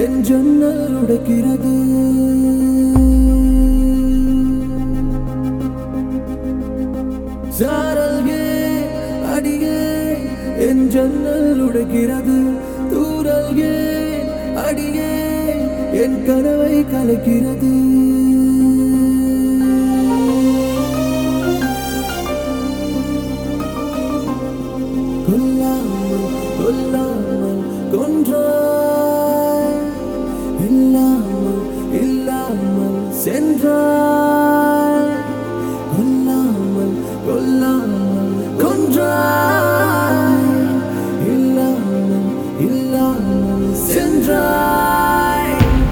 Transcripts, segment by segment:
என் ஜன்னல் உடைக்கிறது சாரல்கே அடியே என் ஜன்னல் உடைக்கிறது தூரல்கே அடியே என் கனவை கலைக்கிறது கொல்லாமல் கொல்லாமல் கொன்றாய் இல்லாமல் இல்லாமல் சென்றாய் கொல்லாமல் கொல்லாமல் கொன்றாய் இல்லாமல் இல்லாமல் சென்றாய்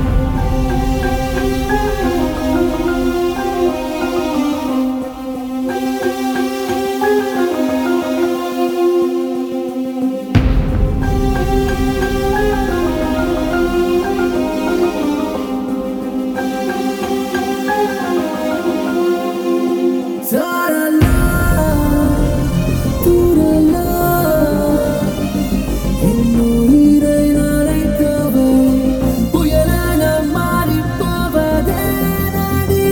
சாரலா தூரலா என் உயிரை நனைத்தவள் புயலென மாறிப் போவதே நதி.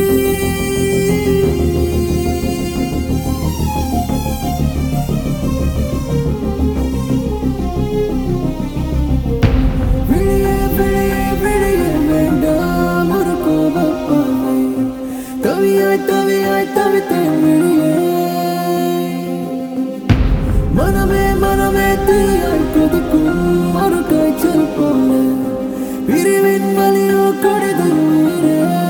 விழியே விழியே விழியே வேண்டாம் ஒரு கோபப்பாவை தவியாய் தவியாய் தவித்தேன் விழியே மனமே மனமே தீயாய் கொதிக்கும் ஒரு காய்ச்சல் போல பிரிவின் வலியோ கடிதம் உயிரே